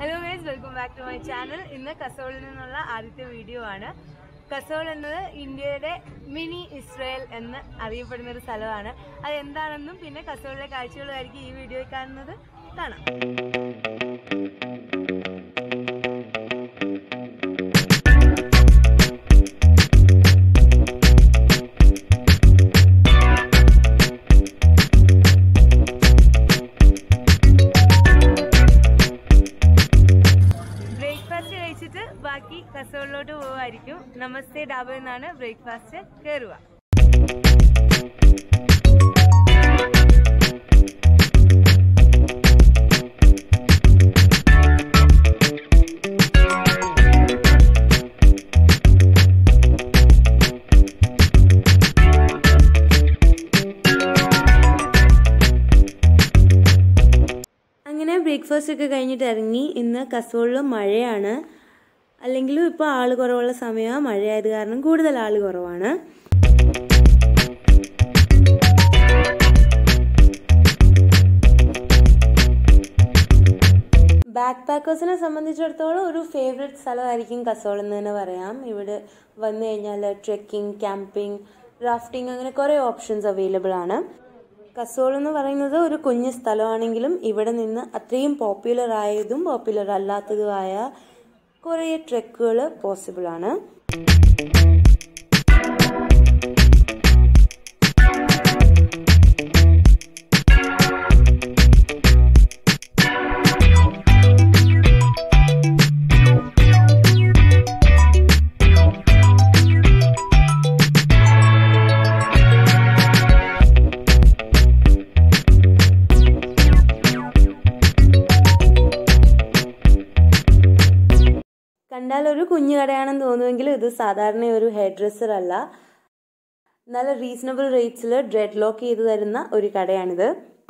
hello guys welcome back to my channel ഇന്ന് കസോളിൽ നിന്നുള്ള ആദ്യത്തെ വീഡിയോ ആണ് കസോൾ എന്നത് ഇന്ത്യയുടെ മിനി ഇസ്രയേൽ എന്ന് അറിയപ്പെടുന്ന ഒരു സ്ഥലമാണ് അത് എന്താണെന്നും പിന്നെ കസോളിലെ കാഴ്ചകളുമായിരിക്കും ഈ വീഡിയോയിൽ കാണുന്നത് കാണാം ബ്രേക്ക്ഫാസ്റ്റ് കഴിച്ചിട്ട് ബാക്കി കസോളിലോട്ട് പോവായിരിക്കും നമസ്തേ ഡാബ എന്നാണ് ബ്രേക്ക്ഫാസ്റ്റ് കയറുക അങ്ങനെ ബ്രേക്ക്ഫാസ്റ്റ് ഒക്കെ കഴിഞ്ഞിട്ട് ഇറങ്ങി ഇന്ന് കസോളിൽ മഴയാണ് അല്ലെങ്കിലും ഇപ്പോൾ ആൾ കുറവുള്ള സമയമാണ് മഴയായത് കാരണം കൂടുതൽ ആൾ കുറവാണ് ബാക്ക് പാക്കേഴ്സിനെ സംബന്ധിച്ചിടത്തോളം ഒരു ഫേവറേറ്റ് സ്ഥലമായിരിക്കും കസോൾ എന്ന് തന്നെ പറയാം ഇവിടെ വന്നു കഴിഞ്ഞാൽ ട്രെക്കിംഗ് ക്യാമ്പിംഗ് റാഫ്റ്റിംഗ് അങ്ങനെ കുറേ ഓപ്ഷൻസ് അവൈലബിൾ ആണ് കസോൾ എന്ന് പറയുന്നത് ഒരു കുഞ്ഞു സ്ഥലമാണെങ്കിലും ഇവിടെ നിന്ന് അത്രയും പോപ്പുലർ ആയതും പോപ്പുലർ അല്ലാത്തതുമായ കുറേ ട്രെക്കുകൾ പോസിബിൾ ആണ് കണ്ടാൽ ഒരു കുഞ്ഞു കടയാണെന്ന് തോന്നുമെങ്കിലും ഇത് സാധാരണ ഒരു ഹെയർ ഡ്രസ്സർ അല്ല നല്ല റീസണബിൾ റേറ്റ്സിൽ ഡ്രെഡ് ലോക്ക് ചെയ്ത് തരുന്ന ഒരു കടയാണിത്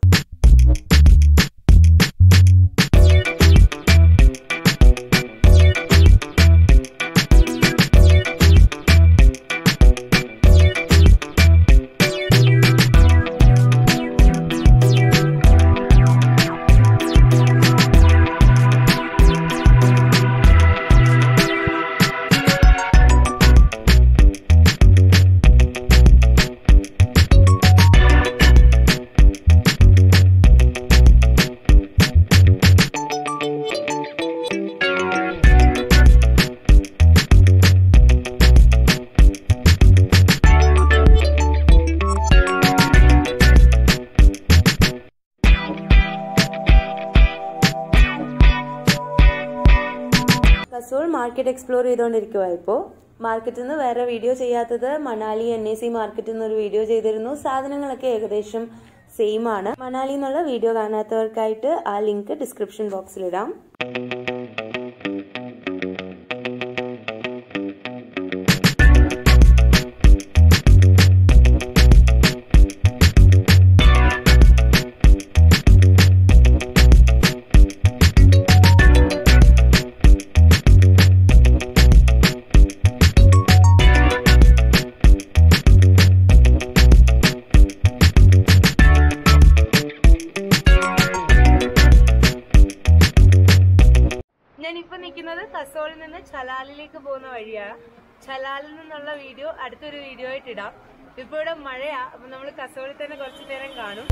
കസോൾ മാർക്കറ്റ് എക്സ്പ്ലോർ ചെയ്തുകൊണ്ടിരിക്കുക ഇപ്പോൾ മാർക്കറ്റിൽ നിന്ന് വേറെ വീഡിയോ ചെയ്യാത്തത് മണാലി എൻ എ സി മാർക്കറ്റിൽ നിന്ന് ഒരു വീഡിയോ ചെയ്തിരുന്നു സാധനങ്ങളൊക്കെ ഏകദേശം സെയിം ആണ് മണാലി എന്നുള്ള വീഡിയോ കാണാത്തവർക്കായിട്ട് ആ ലിങ്ക് ഡിസ്ക്രിപ്ഷൻ ബോക്സിൽ ഇടാം ഞാനിപ്പോ നിൽക്കുന്നത് കസോളിൽ നിന്ന് ചലാലിലേക്ക് പോകുന്ന വഴിയാണ് ചലാലിൽ നിന്നുള്ള വീഡിയോ അടുത്തൊരു വീഡിയോ ആയിട്ട് ഇടാം ഇപ്പൊ ഇവിടെ മഴയാ അപ്പൊ നമ്മൾ കസോളിൽ തന്നെ കുറച്ചു നേരം കാണും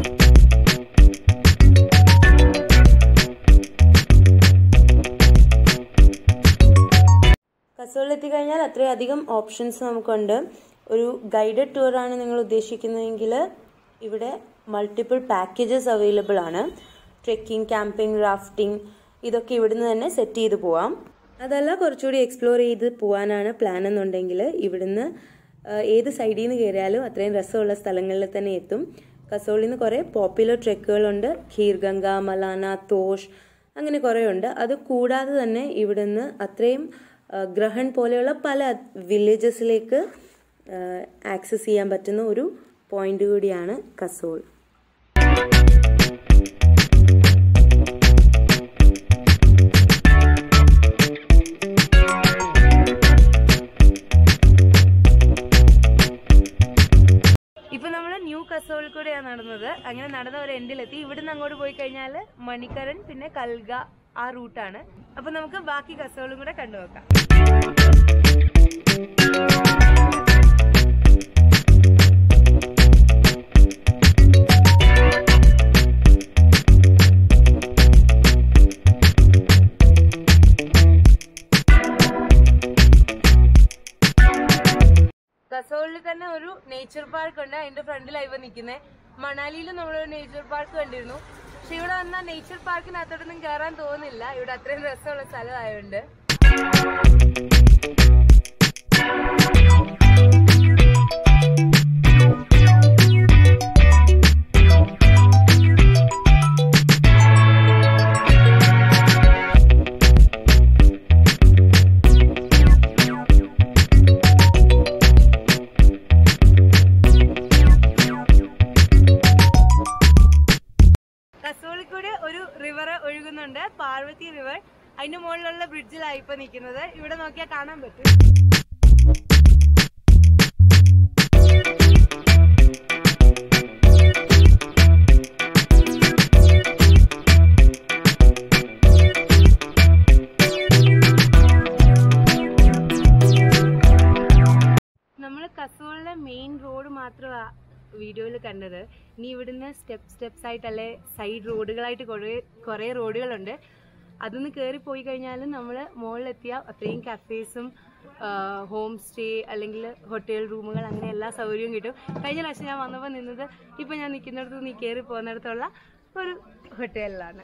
കസോളിൽ എത്തിക്കഴിഞ്ഞാൽ അത്രയധികം ഓപ്ഷൻസ് നമുക്കുണ്ട് ഒരു ഗൈഡഡ് ടൂറാണ് നിങ്ങൾ ഉദ്ദേശിക്കുന്നതെങ്കിൽ ഇവിടെ മൾട്ടിപ്പിൾ പാക്കേജസ് അവൈലബിൾ ആണ് ട്രെക്കിംഗ് ക്യാമ്പിംഗ് റാഫ്റ്റിംഗ് ഇതൊക്കെ ഇവിടുന്ന് തന്നെ സെറ്റ് ചെയ്ത് പോവാം അതല്ല കുറച്ചുകൂടി എക്സ്പ്ലോർ ചെയ്ത് പോകാനാണ് പ്ലാൻ എന്നുണ്ടെങ്കിൽ ഇവിടുന്ന് ആ, ഏത് സൈഡിൽ നിന്ന് കയറിയാലും അത്രയും രസമുള്ള സ്ഥലങ്ങളിൽ തന്നെ എത്തും കസോളിൽ നിന്ന് കുറേ പോപ്പുലർ ട്രെക്കുകളുണ്ട് ഖീർഗംഗ മലാന തോഷ് അങ്ങനെ കുറേ ഉണ്ട് അത് കൂടാതെ തന്നെ ഇവിടുന്ന് അത്രയും ആ, ഗ്രഹൺ പോലെയുള്ള പല വില്ലേജസിലേക്ക് ആക്സസ് ചെയ്യാൻ പറ്റുന്ന ഒരു പോയിന്റ് കൂടിയാണ് കസോൾ കസോളിൽ കൂടെയാണ് നടന്നത് അങ്ങനെ നടന്ന ഒരു എൻഡിലെത്തി ഇവിടുന്ന് അങ്ങോട്ട് പോയി കഴിഞ്ഞാൽ മണിക്കരൻ പിന്നെ കൽഗ ആ റൂട്ടാണ് അപ്പൊ നമുക്ക് ബാക്കി കസോളും കൂടെ കണ്ടുനോക്കാം കസോളിൽ തന്നെ ഒരു നേച്ചർ പാർക്ക് ഉണ്ട് അതിന്റെ ഫ്രണ്ടിലായി ഇവ നിൽക്കുന്നത് മണാലിയിൽ നമ്മളൊരു നേച്ചർ പാർക്ക് കണ്ടിരുന്നു പക്ഷെ ഇവിടെ വന്നാൽ നേച്ചർ പാർക്കിനകത്തോട്ടൊന്നും കയറാൻ തോന്നില്ല ഇവിടെ അത്രയും രസമുള്ള സ്ഥലമായോണ്ട് കസോളിൽ കൂടെ ഒരു റിവർ ഒഴുകുന്നുണ്ട് പാർവതി റിവർ അതിന്റെ മുകളിലുള്ള ബ്രിഡ്ജിലായി ഇപ്പൊ നിൽക്കുന്നത് ഇവിടെ നോക്കിയാൽ കാണാൻ പറ്റും നമ്മൾ കസോളിലെ മെയിൻ റോഡ് മാത്രമാ വീഡിയോയിൽ കണ്ടത് ഇനി ഇവിടുന്ന് സ്റ്റെപ്പ് സ്റ്റെപ്സ് ആയിട്ട് അല്ലെ സൈഡ് റോഡുകളായിട്ട് കുറേ കുറേ റോഡുകളുണ്ട് അതൊന്ന് കയറി പോയി കഴിഞ്ഞാൽ നമ്മൾ മുകളിലെത്തിയ അത്രയും കഫേസും ഹോം സ്റ്റേ അല്ലെങ്കിൽ ഹോട്ടൽ റൂമുകൾ അങ്ങനെ എല്ലാ സൗകര്യവും കിട്ടും കഴിഞ്ഞ പ്രാവശ്യം ഞാൻ വന്നപ്പോൾ നിന്നത് ഇപ്പം ഞാൻ നിൽക്കുന്നിടത്ത് നീ കയറി പോകുന്നിടത്തുള്ള ഒരു ഹോട്ടലിലാണ്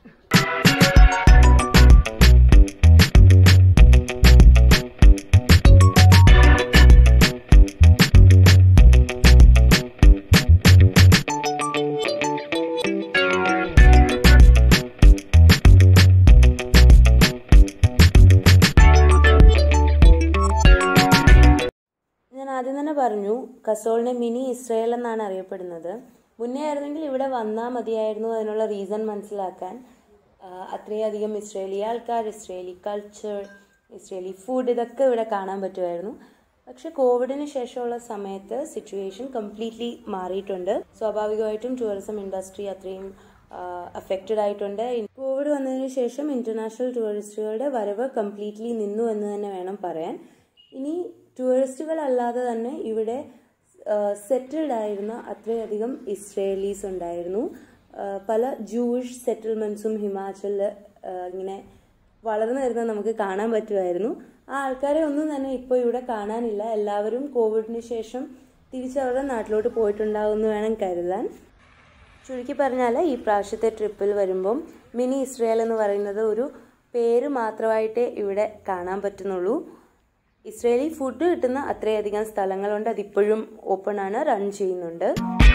ഞാൻ ആദ്യം തന്നെ പറഞ്ഞു കസോളിനെ മിനി ഇസ്രയേൽ എന്നാണ് അറിയപ്പെടുന്നത് മുന്നേ ആയിരുന്നെങ്കിൽ ഇവിടെ വന്നാൽ മതിയായിരുന്നു അതിനുള്ള റീസൺ മനസ്സിലാക്കാൻ ആ, അത്രയധികം ഇസ്രയേലി ആൾക്കാർ ഇസ്രയേലി കൾച്ചർ ഇസ്രയേലി ഫുഡ് ഇതൊക്കെ ഇവിടെ കാണാൻ പറ്റുമായിരുന്നു പക്ഷെ കോവിഡിന് ശേഷമുള്ള സമയത്ത് സിറ്റുവേഷൻ കംപ്ലീറ്റ്ലി മാറിയിട്ടുണ്ട് സ്വാഭാവികമായിട്ടും ടൂറിസം ഇൻഡസ്ട്രി അത്രയും അഫക്റ്റഡ് ആയിട്ടുണ്ട് കോവിഡ് വന്നതിന് ശേഷം ഇന്റർനാഷണൽ ടൂറിസ്റ്റുകളുടെ വരവ് കംപ്ലീറ്റ്ലി നിന്നു എന്ന് തന്നെ വേണം പറയാൻ ഇനി ടൂറിസ്റ്റുകൾ അല്ലാതെ തന്നെ ഇവിടെ സെറ്റിൽഡ് ആയിരുന്ന അത്രയധികം ഇസ്രയേലീസ് ഉണ്ടായിരുന്നു ആ, പല ജൂയിഷ് സെറ്റിൽമെന്റ്സും ഹിമാചലിൽ ഇങ്ങനെ വളർന്നു വരുന്നത് നമുക്ക് കാണാൻ പറ്റുമായിരുന്നു ആ ആൾക്കാരെ ഒന്നും തന്നെ ഇപ്പോൾ ഇവിടെ കാണാനില്ല എല്ലാവരും കോവിഡിന് ശേഷം തിരിച്ചവരുടെ നാട്ടിലോട്ട് പോയിട്ടുണ്ടാവുമെന്ന് വേണം കരുതാൻ ചുരുക്കി പറഞ്ഞാൽ ഈ പ്രാവശ്യത്തെ ട്രിപ്പിൽ വരുമ്പം മിനി ഇസ്രയേൽ എന്ന് പറയുന്നത് ഒരു പേര് മാത്രമായിട്ടേ ഇവിടെ കാണാൻ പറ്റുന്നുള്ളൂ ഇസ്രയേലി ഫുഡ് കിട്ടുന്ന അത്രയധികം സ്ഥലങ്ങളുണ്ട് അതിപ്പോഴും ഓപ്പൺ ആണ് റൺ ചെയ്യുന്നുണ്ട്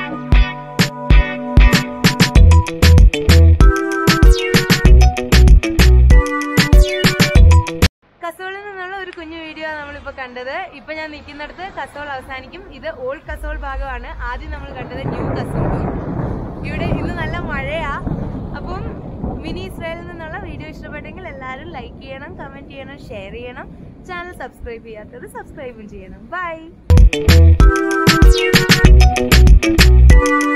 കസോളിൽ നിന്നുള്ള ഒരു കുഞ്ഞു വീഡിയോ നമ്മളിപ്പോ കണ്ടത് ഇപ്പൊ ഞാൻ നിൽക്കുന്നിടത്ത് കസോൾ അവസാനിക്കും ഇത് ഓൾഡ് കസോൾ ഭാഗമാണ് ആദ്യം നമ്മൾ കണ്ടത് ന്യൂ കസോളും ഇവിടെ ഇന്ന് നല്ല മഴയാ അപ്പം മിനി ഇസ്രായേലിൽ നിന്നുള്ള വീഡിയോ ഇഷ്ടപ്പെട്ടെങ്കിൽ എല്ലാവരും ലൈക്ക് ചെയ്യണം കമന്റ് ചെയ്യണം ഷെയർ ചെയ്യണം ചാനൽ സബ്സ്ക്രൈബ് ചെയ്യാത്തത് സബ്സ്ക്രൈബും ചെയ്യണം ബൈ